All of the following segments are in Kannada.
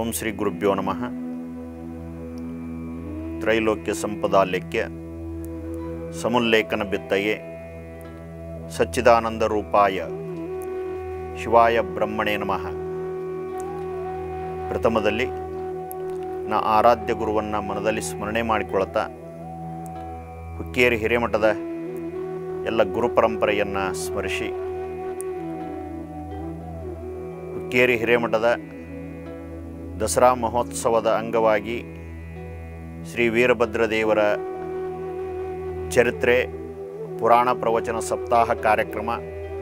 ಓಂ ಶ್ರೀ ಗುರುಭ್ಯೋ ನಮಃ ತ್ರೈಲೋಕ್ಯ ಸಂಪದಾಲ್ಯಕ್ಕೆ ಸಮುಲ್ಲೇಖನ ಬಿತ್ತಯೇ ಸಚ್ಚಿದಾನಂದ ರೂಪಾಯ ಶಿವಾಯ ಬ್ರಹ್ಮಣೇ ನಮಃ ಪ್ರಥಮದಲ್ಲಿ ನಾ ಆರಾಧ್ಯ ಗುರುವನ್ನು ಮನದಲ್ಲಿ ಸ್ಮರಣೆ ಮಾಡಿಕೊಳ್ಳುತ್ತಾ ಹುಕ್ಕೇರಿ ಹಿರೇಮಠದ ಎಲ್ಲ ಗುರು ಪರಂಪರೆಯನ್ನು ಸ್ಮರಿಸಿ ಹುಕ್ಕೇರಿ ಹಿರೇಮಠದ ದಸರಾ ಮಹೋತ್ಸವದ ಅಂಗವಾಗಿ ಶ್ರೀ ವೀರಭದ್ರ ದೇವರ ಚರಿತ್ರೆ ಪುರಾಣ ಪ್ರವಚನ ಸಪ್ತಾಹ ಕಾರ್ಯಕ್ರಮ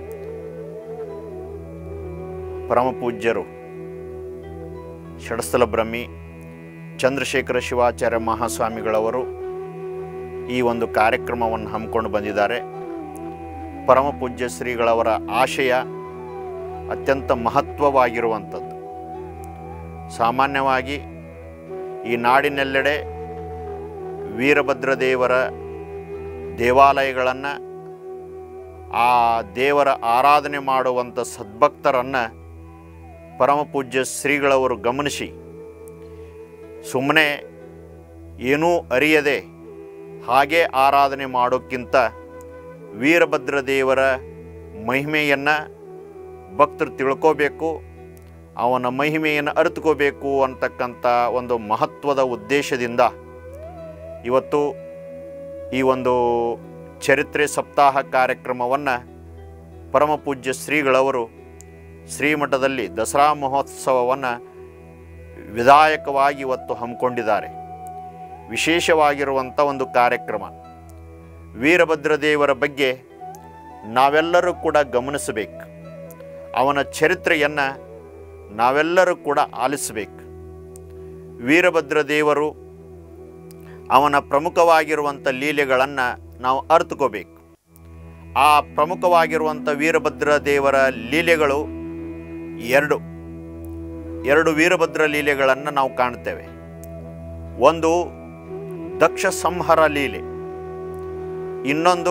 ಪರಮಪೂಜ್ಯರು ಷಡಸ್ಥಲ ಬ್ರಹ್ಮಿ ಚಂದ್ರಶೇಖರ ಶಿವಾಚಾರ್ಯ ಮಹಾಸ್ವಾಮಿಗಳವರು ಈ ಒಂದು ಕಾರ್ಯಕ್ರಮವನ್ನು ಹಮ್ಮಿಕೊಂಡು ಬಂದಿದ್ದಾರೆ ಪರಮಪೂಜ್ಯ ಶ್ರೀಗಳವರ ಆಶಯ ಅತ್ಯಂತ ಮಹತ್ವವಾಗಿರುವಂಥದ್ದು ಸಾಮಾನ್ಯವಾಗಿ ಈ ನಾಡಿನೆಲ್ಲೆಡೆ ವೀರಭದ್ರ ದೇವರ ದೇವಾಲಯಗಳನ್ನು ಆ ದೇವರ ಆರಾಧನೆ ಮಾಡುವಂಥ ಸದ್ಭಕ್ತರನ್ನು ಪರಮಪೂಜ್ಯ ಶ್ರೀಗಳವರು ಗಮನಿಸಿ ಸುಮ್ಮನೆ ಏನೂ ಅರಿಯದೆ ಹಾಗೆ ಆರಾಧನೆ ಮಾಡೋಕ್ಕಿಂತ ವೀರಭದ್ರ ದೇವರ ಮಹಿಮೆಯನ್ನು ಭಕ್ತರು ತಿಳ್ಕೋಬೇಕು ಅವನ ಮಹಿಮೆಯನ್ನು ಅರಿತುಕೋಬೇಕು ಅಂತಕ್ಕಂಥ ಒಂದು ಮಹತ್ವದ ಉದ್ದೇಶದಿಂದ ಇವತ್ತು ಈ ಒಂದು ಚರಿತ್ರೆ ಸಪ್ತಾಹ ಕಾರ್ಯಕ್ರಮವನ್ನು ಪರಮಪೂಜ್ಯ ಶ್ರೀಗಳವರು ಶ್ರೀಮಠದಲ್ಲಿ ದಸರಾ ಮಹೋತ್ಸವವನ್ನು ವಿಧಾಯಕವಾಗಿ ಇವತ್ತು ಹಮ್ಮಿಕೊಂಡಿದ್ದಾರೆ ವಿಶೇಷವಾಗಿರುವಂಥ ಒಂದು ಕಾರ್ಯಕ್ರಮ ವೀರಭದ್ರ ದೇವರ ಬಗ್ಗೆ ನಾವೆಲ್ಲರೂ ಕೂಡ ಗಮನಿಸಬೇಕು ಅವನ ಚರಿತ್ರೆಯನ್ನು ನಾವೆಲ್ಲರೂ ಕೂಡ ಆಲಿಸಬೇಕು ವೀರಭದ್ರ ದೇವರು ಅವನ ಪ್ರಮುಖವಾಗಿರುವಂಥ ಲೀಲೆಗಳನ್ನು ನಾವು ಅರ್ಥಕೋಬೇಕು ಆ ಪ್ರಮುಖವಾಗಿರುವಂಥ ವೀರಭದ್ರ ದೇವರ ಲೀಲೆಗಳು ಎರಡು ಎರಡು ವೀರಭದ್ರ ಲೀಲೆಗಳನ್ನು ನಾವು ಕಾಣ್ತೇವೆ ಒಂದು ದಕ್ಷ ಸಂಹರ ಲೀಲೆ ಇನ್ನೊಂದು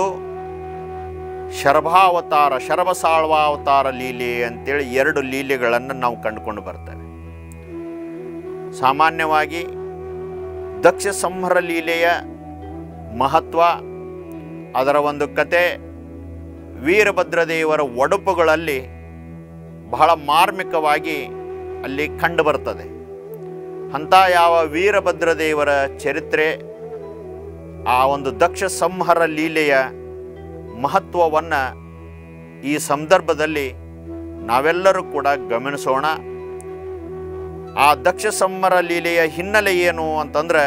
ಶರಭಾವತಾರ ಶರಭಸಾಳ್ವಾವತಾರ ಲೀಲೆ ಅಂತೇಳಿ ಎರಡು ಲೀಲೆಗಳನ್ನು ನಾವು ಕಂಡುಕೊಂಡು ಬರ್ತೇವೆ ಸಾಮಾನ್ಯವಾಗಿ ದಕ್ಷ ಸಂಹರ ಲೀಲೆಯ ಮಹತ್ವ ಅದರ ಒಂದು ಕತೆ ವೀರಭದ್ರದೇವರ ಒಡಪುಗಳಲ್ಲಿ ಬಹಳ ಮಾರ್ಮಿಕವಾಗಿ ಅಲ್ಲಿ ಕಂಡು ಬರ್ತದೆ ಅಂಥ ಯಾವ ವೀರಭದ್ರದೇವರ ಚರಿತ್ರೆ ಆ ಒಂದು ದಕ್ಷ ಸಂಹರ ಲೀಲೆಯ ಮಹತ್ವವನ್ನು ಈ ಸಂದರ್ಭದಲ್ಲಿ ನಾವೆಲ್ಲರೂ ಕೂಡ ಗಮನಿಸೋಣ ಆ ದಕ್ಷ ಸಂಹರ ಲೀಲೆಯ ಹಿನ್ನೆಲೆ ಏನು ಅಂತಂದ್ರೆ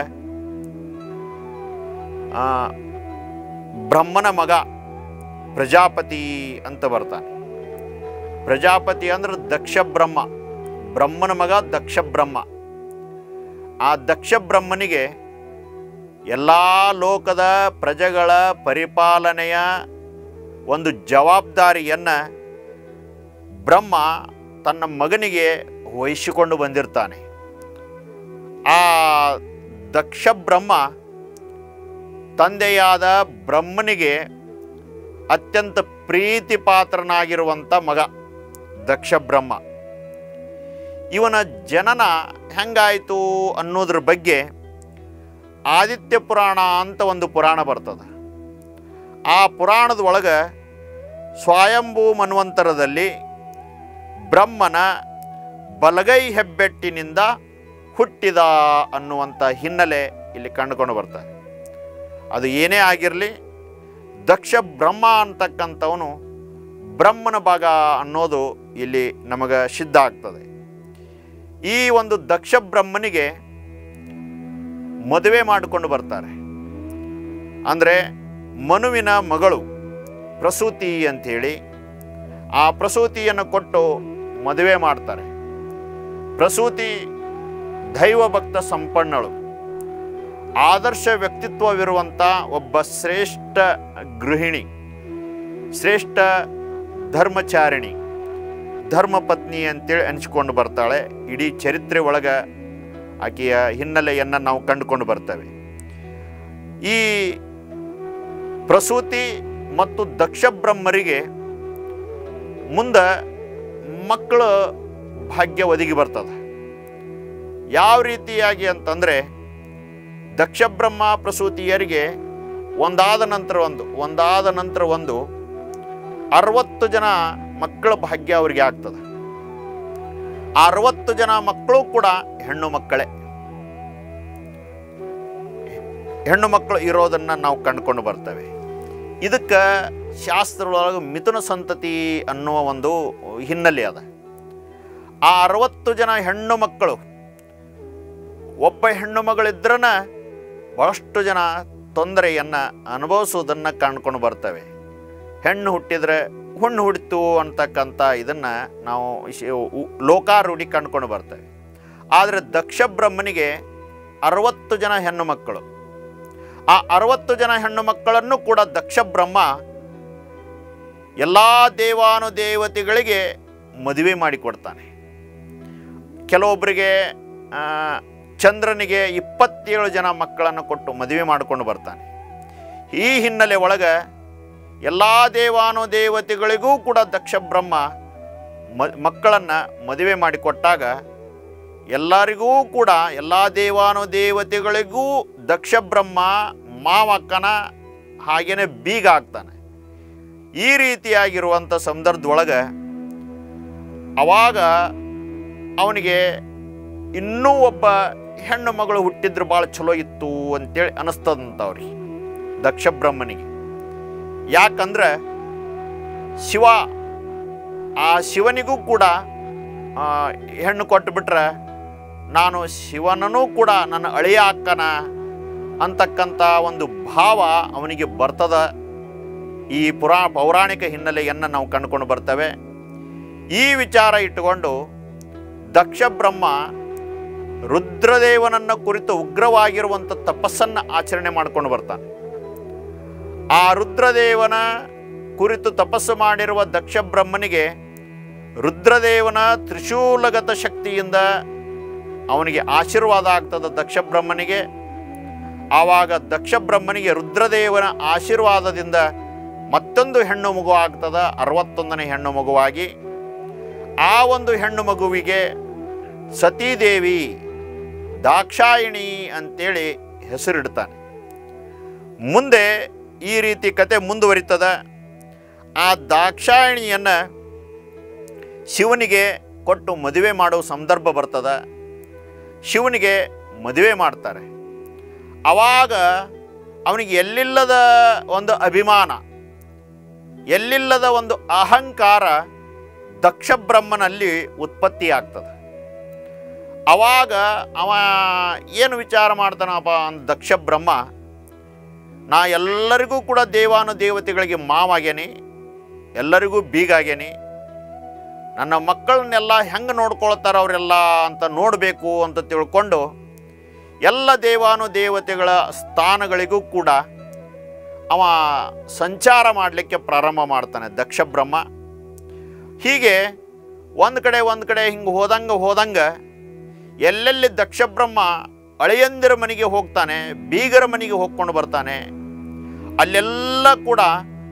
ಆ, ಬ್ರಹ್ಮನ ಮಗ ಪ್ರಜಾಪತಿ ಅಂತ ಬರ್ತಾನೆ ಪ್ರಜಾಪತಿ ಅಂದ್ರೆ ದಕ್ಷ ಬ್ರಹ್ಮ ಬ್ರಹ್ಮನ ಮಗ ದಕ್ಷ ಬ್ರಹ್ಮ ಆ ದಕ್ಷ ಬ್ರಹ್ಮನಿಗೆ ಎಲ್ಲ ಲೋಕದ ಪ್ರಜೆಗಳ ಪರಿಪಾಲನೆಯ ಒಂದು ಜವಾಬ್ದಾರಿಯನ್ನು ಬ್ರಹ್ಮ ತನ್ನ ಮಗನಿಗೆ ವಹಿಸಿಕೊಂಡು ಬಂದಿರ್ತಾನೆ ಆ ದಕ್ಷ ಬ್ರಹ್ಮ ತಂದೆಯಾದ ಬ್ರಹ್ಮನಿಗೆ ಅತ್ಯಂತ ಪ್ರೀತಿ ಪಾತ್ರನಾಗಿರುವಂಥ ಮಗ ದಕ್ಷ ಬ್ರಹ್ಮ ಇವನ ಜನನ ಹೆಂಗಾಯಿತು ಅನ್ನೋದ್ರ ಬಗ್ಗೆ ಆದಿತ್ಯ ಪುರಾಣ ಅಂತ ಒಂದು ಪುರಾಣ ಬರ್ತದೆ ಆ ಪುರಾಣದ ಒಳಗೆ ಸ್ವಯಂಭೂ ಮನ್ವಂತರದಲ್ಲಿ ಬ್ರಹ್ಮನ ಬಲಗೈ ಹೆಬ್ಬೆಟ್ಟಿನಿಂದ ಹುಟ್ಟಿದ ಅನ್ನುವಂಥ ಹಿನ್ನೆಲೆ ಇಲ್ಲಿ ಕಂಡುಕೊಂಡು ಬರ್ತಾರೆ ಅದು ಏನೇ ಆಗಿರಲಿ ದಕ್ಷ ಬ್ರಹ್ಮ ಅಂತಕ್ಕಂಥವನು ಬ್ರಹ್ಮನ ಭಾಗ ಅನ್ನೋದು ಇಲ್ಲಿ ನಮಗೆ ಸಿದ್ಧ ಆಗ್ತದೆ ಈ ಒಂದು ದಕ್ಷ ಬ್ರಹ್ಮನಿಗೆ ಮದುವೆ ಮಾಡಿಕೊಂಡು ಬರ್ತಾರೆ ಅಂದರೆ ಮನುವಿನ ಮಗಳು ಪ್ರಸೂತಿ ಅಂಥೇಳಿ ಆ ಪ್ರಸೂತಿಯನ್ನು ಕೊಟ್ಟು ಮದುವೆ ಮಾಡ್ತಾರೆ ಪ್ರಸೂತಿ ದೈವಭಕ್ತ ಸಂಪನ್ನಳು ಆದರ್ಶ ವ್ಯಕ್ತಿತ್ವವಿರುವಂಥ ಒಬ್ಬ ಶ್ರೇಷ್ಠ ಗೃಹಿಣಿ ಶ್ರೇಷ್ಠ ಧರ್ಮಚಾರಿಣಿ ಧರ್ಮಪತ್ನಿ ಅಂತೇಳಿ ಅನಿಸ್ಕೊಂಡು ಬರ್ತಾಳೆ ಇಡೀ ಚರಿತ್ರೆ ಒಳಗೆ ಆಕೆಯ ಹಿನ್ನೆಲೆಯನ್ನು ನಾವು ಕಂಡುಕೊಂಡು ಬರ್ತೇವೆ ಈ ಪ್ರಸೂತಿ ಮತ್ತು ದಕ್ಷ ಬ್ರಹ್ಮರಿಗೆ ಮುಂದೆ ಮಕ್ಕಳು ಭಾಗ್ಯ ಒದಗಿ ಬರ್ತದೆ ಯಾವ ರೀತಿಯಾಗಿ ಅಂತಂದರೆ ದಕ್ಷಬ್ರಹ್ಮ ಪ್ರಸೂತಿಯರಿಗೆ ಒಂದಾದ ನಂತರ ಒಂದು ಒಂದಾದ ನಂತರ ಒಂದು ಅರವತ್ತು ಜನ ಮಕ್ಕಳ ಭಾಗ್ಯ ಅವರಿಗೆ ಆಗ್ತದೆ ಆ ಅರವತ್ತು ಜನ ಮಕ್ಕಳು ಕೂಡ ಹೆಣ್ಣು ಮಕ್ಕಳೇ ಹೆಣ್ಣು ಮಕ್ಕಳು ಇರೋದನ್ನು ನಾವು ಕಂಡುಕೊಂಡು ಬರ್ತೇವೆ ಇದಕ್ಕೆ ಶಾಸ್ತ್ರದೊಳಗೆ ಮಿಥುನ ಸಂತತಿ ಅನ್ನುವ ಒಂದು ಹಿನ್ನೆಲೆ ಅದ ಆ ಅರವತ್ತು ಜನ ಹೆಣ್ಣು ಮಕ್ಕಳು ಒಬ್ಬ ಹೆಣ್ಣು ಮಗಳಿದ್ರನ ಭಾಳಷ್ಟು ಜನ ತೊಂದರೆಯನ್ನು ಅನುಭವಿಸೋದನ್ನು ಕಂಡ್ಕೊಂಡು ಬರ್ತವೆ ಹೆಣ್ಣು ಹುಟ್ಟಿದರೆ ಹುಣ್ಣು ಹುಟ್ಟಿತು ಅಂತಕ್ಕಂಥ ಇದನ್ನು ನಾವು ಶಿ- ಉ- ಲೋಕಾರೂಢಿ ಕಂಡ್ಕೊಂಡು ಬರ್ತೇವೆ ಆದರೆ ದಕ್ಷ ಬ್ರಹ್ಮನಿಗೆ ಅರವತ್ತು ಜನ ಹೆಣ್ಣು ಮಕ್ಕಳು ಆ ಅರವತ್ತು ಜನ ಹೆಣ್ಣು ಮಕ್ಕಳನ್ನು ಕೂಡ ದಕ್ಷ ಬ್ರಹ್ಮ ಎಲ್ಲ ದೇವಾನುದೇವತೆಗಳಿಗೆ ಮದುವೆ ಮಾಡಿಕೊಡ್ತಾನೆ ಕೆಲವೊಬ್ಬರಿಗೆ ಆ, ಚಂದ್ರನಿಗೆ ಇಪ್ಪತ್ತೇಳು ಜನ ಮಕ್ಕಳನ್ನು ಕೊಟ್ಟು ಮದುವೆ ಮಾಡಿಕೊಂಡು ಬರ್ತಾನೆ ಈ ಹಿನ್ನೆಲೆ ಒಳಗೆ ಎಲ್ಲ ದೇವಾನುದೇವತೆಗಳಿಗೂ ಕೂಡ ದಕ್ಷ ಬ್ರಹ್ಮ ಮ ಮಕ್ಕಳನ್ನು ಮದುವೆ ಮಾಡಿಕೊಟ್ಟಾಗ ಎಲ್ಲರಿಗೂ ಕೂಡ ಎಲ್ಲ ದೇವಾನುದೇವತೆಗಳಿಗೂ ದಕ್ಷ ಬ್ರಹ್ಮ ಮಾವಕ್ಕನ ಹಾಗೇನೆ ಬೀಗ ಆಗ್ತಾನೆ ಈ ರೀತಿಯಾಗಿರುವಂಥ ಸಂದರ್ಭದೊಳಗೆ ಅವಾಗ ಅವನಿಗೆ ಇನ್ನೂ ಒಬ್ಬ ಹೆಣ್ಣು ಮಗಳು ಹುಟ್ಟಿದ್ರೆ ಭಾಳ ಚಲೋ ಇತ್ತು ಅಂತೇಳಿ ಅನಿಸ್ತದಂತ ಅವ್ರಿಗೆ ದಕ್ಷ ಬ್ರಹ್ಮನಿಗೆ ಯಾಕಂದ್ರೆ ಶಿವ ಆ ಶಿವನಿಗೂ ಕೂಡ ಆ, ಹೆಣ್ಣು ಕೊಟ್ಟು ಬಿಟ್ರೆ ನಾನು ಶಿವನೂ ಕೂಡ ನನ್ನ ಅಳಿಯ ಅಕ್ಕನ ಅಂತಕ್ಕಂಥ ಒಂದು ಭಾವ ಅವನಿಗೆ ಬರ್ತದ ಈ ಪುರಾ ಪೌರಾಣಿಕ ಹಿನ್ನೆಲೆಯನ್ನು ನಾವು ಕಂಡುಕೊಂಡು ಬರ್ತೇವೆ ಈ ವಿಚಾರ ಇಟ್ಟುಕೊಂಡು ದಕ್ಷ ಬ್ರಹ್ಮ ರುದ್ರದೇವನನ್ನು ಕುರಿತು ಉಗ್ರವಾಗಿರುವಂಥ ತಪಸ್ಸನ್ನು ಆಚರಣೆ ಮಾಡಿಕೊಂಡು ಬರ್ತಾನೆ ಆ ರುದ್ರದೇವನ ಕುರಿತು ತಪಸ್ಸು ಮಾಡಿರುವ ದಕ್ಷ ಬ್ರಹ್ಮನಿಗೆ ರುದ್ರದೇವನ ತ್ರಿಶೂಲಗತ ಶಕ್ತಿಯಿಂದ ಅವನಿಗೆ ಆಶೀರ್ವಾದ ಆಗ್ತದೆ ದಕ್ಷ ಬ್ರಹ್ಮನಿಗೆ ಆವಾಗ ದಕ್ಷ ಬ್ರಹ್ಮನಿಗೆ ರುದ್ರದೇವನ ಆಶೀರ್ವಾದದಿಂದ ಮತ್ತೊಂದು ಹೆಣ್ಣು ಮಗು ಆಗ್ತದ ಅರವತ್ತೊಂದನೇ ಹೆಣ್ಣು ಮಗುವಾಗಿ ಆ ಒಂದು ಹೆಣ್ಣು ಮಗುವಿಗೆ ಸತೀದೇವಿ ದಾಕ್ಷಾಯಿಣಿ ಅಂತೇಳಿ ಹೆಸರಿಡ್ತಾನೆ ಮುಂದೆ ಈ ರೀತಿ ಕತೆ ಮುಂದುವರಿತದ ಆ ದಾಕ್ಷಾಯಿಣಿಯನ್ನು ಶಿವನಿಗೆ ಕೊಟ್ಟು ಮದುವೆ ಮಾಡೋ ಸಂದರ್ಭ ಬರ್ತದ ಶಿವನಿಗೆ ಮದುವೆ ಮಾಡ್ತಾರೆ ಆವಾಗ ಅವನಿಗೆ ಎಲ್ಲಿಲ್ಲದ ಒಂದು ಅಭಿಮಾನ ಎಲ್ಲಿಲ್ಲದ ಒಂದು ಅಹಂಕಾರ ದಕ್ಷ ಬ್ರಹ್ಮನಲ್ಲಿ ಉತ್ಪತ್ತಿ ಆಗ್ತದೆ ಅವಾಗ ಅವ ಏನು ವಿಚಾರ ಮಾಡ್ತಾನಪ್ಪ ಅಂದ ದಕ್ಷ ಬ್ರಹ್ಮ ನಾ ಎಲ್ಲರಿಗೂ ಕೂಡ ದೇವಾನು ದೇವತೆಗಳಿಗೆ ಮಾವಾಗ್ಯಾನಿ ಎಲ್ಲರಿಗೂ ಬೀಗಾಗ್ಯಾನಿ ನನ್ನ ಮಕ್ಕಳನ್ನೆಲ್ಲ ಹೆಂಗೆ ನೋಡ್ಕೊಳ್ತಾರ ಅವರೆಲ್ಲ ಅಂತ ನೋಡಬೇಕು ಅಂತ ತಿಳ್ಕೊಂಡು ಎಲ್ಲ ದೇವಾನು ದೇವತೆಗಳ ಸ್ಥಾನಗಳಿಗೂ ಕೂಡ ಅವ ಸಂಚಾರ ಮಾಡಲಿಕ್ಕೆ ಪ್ರಾರಂಭ ಮಾಡ್ತಾನೆ ದಕ್ಷ ಬ್ರಹ್ಮ ಹೀಗೆ ಒಂದು ಕಡೆ ಒಂದು ಕಡೆ ಹಿಂಗೆ ಹೋದಂಗೆ ಹೋದಂಗೆ ಎಲ್ಲೆಲ್ಲಿ ದಕ್ಷ ಬ್ರಹ್ಮ ಅಳೆಯಂದಿರ ಮನೆಗೆ ಹೋಗ್ತಾನೆ ಬೀಗರ ಮನೆಗೆ ಹೋಗ್ಕೊಂಡು ಬರ್ತಾನೆ ಅಲ್ಲೆಲ್ಲ ಕೂಡ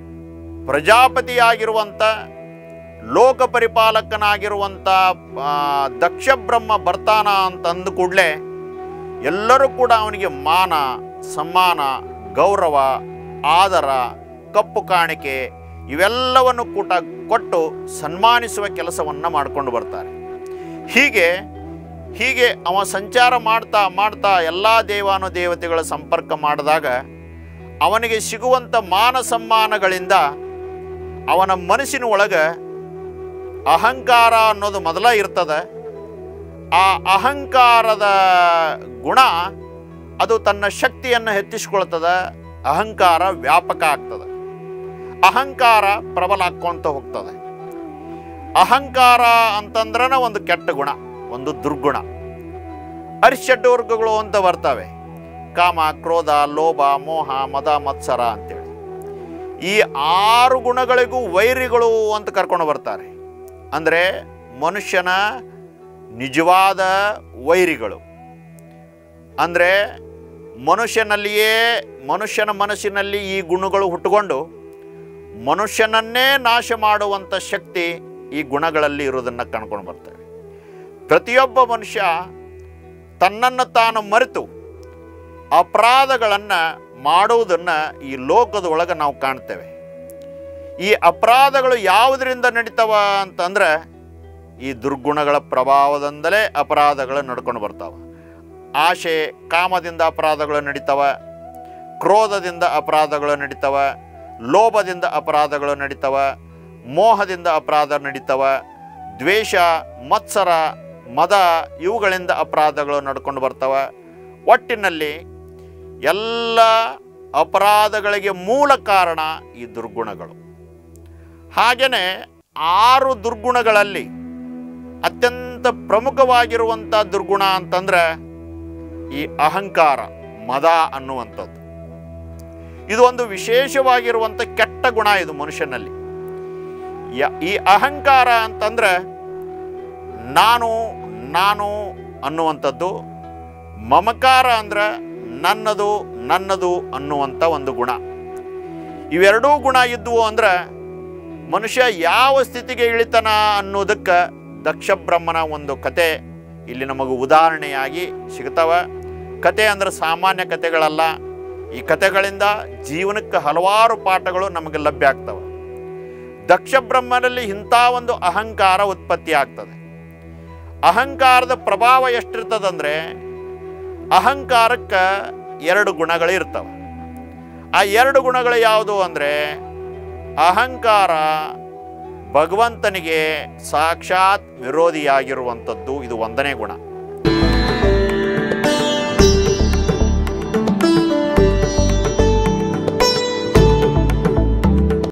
ಪ್ರಜಾಪತಿಯಾಗಿರುವಂಥ ಲೋಕ ಪರಿಪಾಲಕನಾಗಿರುವಂಥ ಆ, ದಕ್ಷ ಬ್ರಹ್ಮ ಬರ್ತಾನ ಅಂತ ಅಂದ ಕೂಡಲೇ ಎಲ್ಲರೂ ಕೂಡ ಅವನಿಗೆ ಮಾನ ಸಮ್ಮಾನ ಗೌರವ ಆದರ ಕಪ್ಪು ಕಾಣಿಕೆ ಇವೆಲ್ಲವನ್ನು ಕೂಟ ಕೊಟ್ಟು ಸನ್ಮಾನಿಸುವ ಕೆಲಸವನ್ನು ಮಾಡಿಕೊಂಡು ಬರ್ತಾರೆ ಹೀಗೆ ಹೀಗೆ ಅವ ಸಂಚಾರ ಮಾಡ್ತಾ ಮಾಡ್ತಾ ಎಲ್ಲ ದೇವಾನು ದೇವತೆಗಳ ಸಂಪರ್ಕ ಮಾಡಿದಾಗ ಅವನಿಗೆ ಸಿಗುವಂಥ ಮಾನ ಸಮ್ಮಾನಗಳಿಂದ ಅವನ ಮನಸ್ಸಿನ ಒಳಗೆ ಅಹಂಕಾರ ಅನ್ನೋದು ಮೊದಲ ಇರ್ತದೆ ಆ ಅಹಂಕಾರದ ಗುಣ ಅದು ತನ್ನ ಶಕ್ತಿಯನ್ನು ಹೆಚ್ಚಿಸ್ಕೊಳ್ತದೆ ಅಹಂಕಾರ ವ್ಯಾಪಕ ಆಗ್ತದೆ ಅಹಂಕಾರ ಪ್ರಬಲ ಆಕ್ಕೊಂತ ಹೋಗ್ತದೆ ಅಹಂಕಾರ ಅಂತಂದ್ರನ ಒಂದು ಕೆಟ್ಟ ಗುಣ ಒಂದು ದುರ್ಗುಣ ಅರಿಷಡ್ವರ್ಗಗಳು ಅಂತ ಬರ್ತವೆ ಕಾಮ ಕ್ರೋಧ ಲೋಭ ಮೋಹ ಮದ ಮತ್ಸರ ಅಂತೇಳಿ ಈ ಆರು ಗುಣಗಳಿಗೂ ವೈರಿಗಳು ಅಂತ ಕರ್ಕೊಂಡು ಬರ್ತಾರೆ ಅಂದರೆ ಮನುಷ್ಯನ ನಿಜವಾದ ವೈರಿಗಳು ಅಂದರೆ ಮನುಷ್ಯನಲ್ಲಿಯೇ ಮನುಷ್ಯನ ಮನಸ್ಸಿನಲ್ಲಿ ಈ ಗುಣಗಳು ಹುಟ್ಟುಕೊಂಡು ಮನುಷ್ಯನನ್ನೇ ನಾಶ ಮಾಡುವಂಥ ಶಕ್ತಿ ಈ ಗುಣಗಳಲ್ಲಿ ಇರೋದನ್ನು ಕಂಡ್ಕೊಂಡು ಬರ್ತೇವೆ ಪ್ರತಿಯೊಬ್ಬ ಮನುಷ್ಯ ತನ್ನನ್ನು ತಾನು ಮರೆತು ಅಪರಾಧಗಳನ್ನು ಮಾಡುವುದನ್ನು ಈ ಲೋಕದ ಒಳಗೆ ನಾವು ಕಾಣ್ತೇವೆ ಈ ಅಪರಾಧಗಳು ಯಾವುದರಿಂದ ನಡೀತಾವ ಅಂತಂದ್ರೆ ಈ ದುರ್ಗುಣಗಳ ಪ್ರಭಾವದಿಂದಲೇ ಅಪರಾಧಗಳು ನಡ್ಕೊಂಡು ಬರ್ತಾವೆ ಆಶೆ ಕಾಮದಿಂದ ಅಪರಾಧಗಳು ನಡೀತಾವ ಕ್ರೋಧದಿಂದ ಅಪರಾಧಗಳು ನಡೀತಾವ ಲೋಭದಿಂದ ಅಪರಾಧಗಳು ನಡೀತಾವ ಮೋಹದಿಂದ ಅಪರಾಧ ನಡೀತಾವ ದ್ವೇಷ ಮತ್ಸರ ಮದ ಇವುಗಳಿಂದ ಅಪರಾಧಗಳು ನಡ್ಕೊಂಡು ಬರ್ತಾವ ಒಟ್ಟಿನಲ್ಲಿ ಎಲ್ಲ ಅಪರಾಧಗಳಿಗೆ ಮೂಲ ಕಾರಣ ಈ ದುರ್ಗುಣಗಳು ಹಾಗೆಯೇ ಆರು ದುರ್ಗುಣಗಳಲ್ಲಿ ಅತ್ಯಂತ ಪ್ರಮುಖವಾಗಿರುವಂಥ ದುರ್ಗುಣ ಅಂತಂದ್ರೆ ಈ ಅಹಂಕಾರ ಮದ ಅನ್ನುವಂಥದ್ದು ಇದು ಒಂದು ವಿಶೇಷವಾಗಿರುವಂಥ ಕೆಟ್ಟ ಗುಣ ಇದು ಮನುಷ್ಯನಲ್ಲಿ ಯ- ಈ ಅಹಂಕಾರ ಅಂತಂದ್ರೆ ನಾನು ನಾನು ಅನ್ನುವಂಥದ್ದು ಮಮಕಾರ ಅಂದ್ರೆ ನನ್ನದು ನನ್ನದು ಅನ್ನುವಂಥ ಒಂದು ಗುಣ ಇವೆರಡೂ ಗುಣ ಇದ್ವು ಅಂದ್ರೆ ಮನುಷ್ಯ ಯಾವ ಸ್ಥಿತಿಗೆ ಇಳಿತಾನ ಅನ್ನೋದಕ್ಕೆ ದಕ್ಷ ಬ್ರಹ್ಮನ ಒಂದು ಕತೆ ಇಲ್ಲಿ ನಮಗೆ ಉದಾಹರಣೆಯಾಗಿ ಸಿಗ್ತವ ಕತೆ ಅಂದ್ರೆ ಸಾಮಾನ್ಯ ಕತೆಗಳಲ್ಲ ಈ ಕತೆಗಳಿಂದ ಜೀವನಕ್ಕೆ ಹಲವಾರು ಪಾಠಗಳು ನಮಗೆ ಲಭ್ಯ ಆಗ್ತವೆ ದಕ್ಷ ಬ್ರಹ್ಮನಲ್ಲಿ ಇಂಥ ಒಂದು ಅಹಂಕಾರ ಉತ್ಪತ್ತಿ ಆಗ್ತದೆ ಅಹಂಕಾರದ ಪ್ರಭಾವ ಎಷ್ಟಿರ್ತದಂದ್ರೆ ಅಹಂಕಾರಕ್ಕೆ ಎರಡು ಗುಣಗಳು ಇರ್ತವೆ ಆ ಎರಡು ಗುಣಗಳು ಯಾವುದು ಅಂದರೆ ಅಹಂಕಾರ ಭಗವಂತನಿಗೆ ಸಾಕ್ಷಾತ್ ವಿರೋಧಿಯಾಗಿರುವಂಥದ್ದು ಇದು ಒಂದನೇ ಗುಣ